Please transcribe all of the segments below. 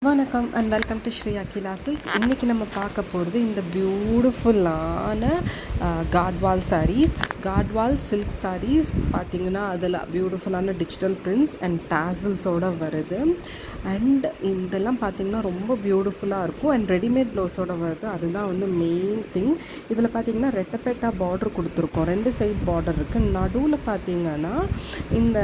வணக்கம் and welcome to Shri Akhila silks இன்றைக்கி நம்ம பார்க்க போகிறது இந்த பியூட்டிஃபுல்லான Gadwal sarees Gadwal silk sarees பார்த்தீங்கன்னா அதில் பியூட்டிஃபுல்லான டிஜிட்டல் பிரிண்ட்ஸ் அண்ட் டேசல்ஸோடு வருது அண்ட் இதெல்லாம் பார்த்தீங்கன்னா ரொம்ப பியூட்டிஃபுல்லாக இருக்கும் அண்ட் ரெடிமேட் ப்ளவுஸோட வருது அதுதான் வந்து மெயின் திங் இதில் பார்த்தீங்கன்னா ரெட்டப்பேட்டா பார்டர் கொடுத்துருக்கோம் ரெண்டு சைட் பார்டர் இருக்குது நடுவில் பார்த்தீங்கன்னா இந்த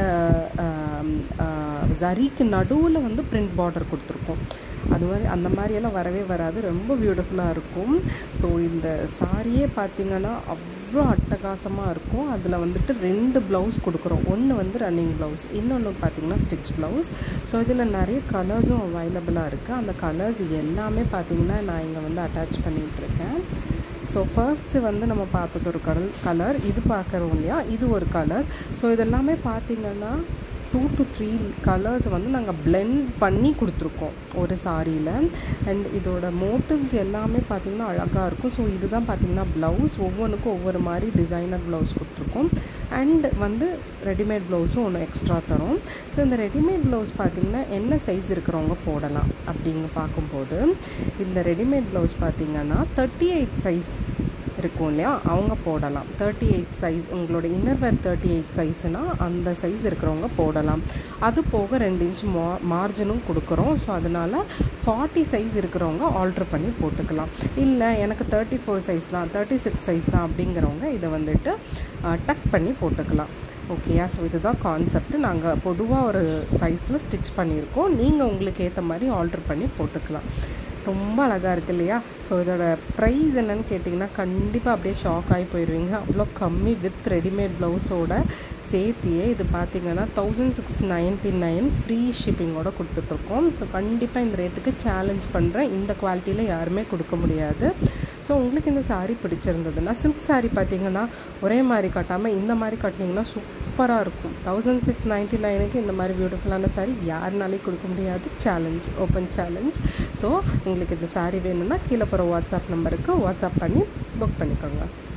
ஆம், ஆ, ஜரிக்கு நடுவில் வந்து பிரிண்ட் பார்டர் கொடுத்துருக்கோம் அது மாதிரி அந்த மாதிரியெல்லாம் வரவே வராது ரொம்ப பியூட்டிஃபுல்லாக இருக்கும் ஸோ இந்த சாரியே பார்த்தீங்கன்னா அவ்வளோ அட்டகாசமாக இருக்கும் அதில் வந்துட்டு ரெண்டு ப்ளவுஸ் கொடுக்குறோம் ஒன்று வந்து ரன்னிங் ப்ளவுஸ் இன்னொன்று பார்த்தீங்கன்னா ஸ்டிச் ப்ளவுஸ் ஸோ இதில் நிறைய கலர்ஸும் அவைலபிளாக இருக்குது அந்த கலர்ஸ் எல்லாமே பார்த்தீங்கன்னா நான் இங்கே வந்து அட்டாச் பண்ணிகிட்ருக்கேன் ஸோ ஃபர்ஸ்ட்டு வந்து நம்ம பார்த்தது ஒரு கலர் கலர் இது பார்க்குறோம் இல்லையா இது ஒரு கலர் ஸோ இதெல்லாமே பார்த்தீங்கன்னா டூ டு த்ரீ கலர்ஸ் வந்து நாங்கள் blend பண்ணி கொடுத்துருக்கோம் ஒரு சாரியில் அண்ட் இதோட மோட்டிவ்ஸ் எல்லாமே பார்த்திங்கன்னா அழகாக இருக்கும் ஸோ இதுதான் பார்த்திங்கன்னா ப்ளவுஸ் ஒவ்வொன்றுக்கும் ஒவ்வொரு மாதிரி டிசைனர் ப்ளவுஸ் கொடுத்துருக்கோம் அண்ட் வந்து ரெடிமேட் ப்ளவுஸும் ஒன்று எக்ஸ்ட்ரா தரும் ஸோ இந்த ரெடிமேட் ப்ளவுஸ் பார்த்திங்கன்னா என்ன சைஸ் இருக்கிறவங்க போடலாம் அப்படிங்க பார்க்கும்போது இந்த ரெடிமேட் ப்ளவுஸ் பார்த்திங்கன்னா தேர்ட்டி எயிட் சைஸ் இருக்கும் இல்லையா அவங்க போடலாம் தேர்ட்டி எயிட் சைஸ் உங்களோட இன்னர்வேர் தேர்ட்டி எயிட் சைஸ்னால் அந்த சைஸ் இருக்கிறவங்க போடலாம் அது போக ரெண்டு இன்ச் மா மார்ஜினும் கொடுக்குறோம் ஸோ அதனால் ஃபார்ட்டி சைஸ் இருக்கிறவங்க ஆல்ட்ரு பண்ணி போட்டுக்கலாம் இல்லை எனக்கு தேர்ட்டி ஃபோர் சைஸ் தான் தேர்ட்டி சிக்ஸ் சைஸ் தான் அப்படிங்கிறவங்க இதை வந்துட்டு டக் பண்ணி போட்டுக்கலாம் ஓகேயா ஸோ இதுதான் கான்செப்ட் நாங்கள் பொதுவாக ஒரு சைஸில் ஸ்டிச் பண்ணியிருக்கோம் நீங்கள் உங்களுக்கு ஏற்ற மாதிரி ஆல்ட்ரு பண்ணி போட்டுக்கலாம் ரொம்ப அழகாக இருக்கு இல்லையா ஸோ இதோட ப்ரைஸ் என்னன்னு கேட்டிங்கன்னா கண்டிப்பாக அப்படியே ஷாக் ஆகி போயிடுவீங்க அவ்வளோ கம்மி வித் ரெடிமேட் ப்ளவுஸோட சேர்த்தியே இது பார்த்தீங்கன்னா thousand six ninety nine free ஷிப்பிங்கோட கொடுத்துட்ருக்கோம் ஸோ கண்டிப்பாக இந்த ரேட்டுக்கு சேலஞ்ச் பண்ணுறேன் இந்த குவாலிட்டியில் யாருமே கொடுக்க முடியாது ஸோ உங்களுக்கு இந்த saree பிடிச்சிருந்ததுன்னா சில்க் saree பார்த்தீங்கன்னா ஒரே மாதிரி கட்டாமல் இந்த மாதிரி கட்டினீங்கன்னா சூப்பராக இருக்கும் தௌசண்ட் சிக்ஸ் நைன்ட்டி நைனுக்கு இந்த மாதிரி பியூட்டிஃபுல்லான saree யாருனாலையும் கொடுக்க முடியாது சேலஞ்ச் ஓப்பன் சேலஞ்ச் ஸோ உங்களுக்கு இந்த saree வேணும்னா கீழே போகிற வாட்ஸ்அப் நம்பருக்கு வாட்ஸ்அப் பண்ணி புக் பண்ணிக்கோங்க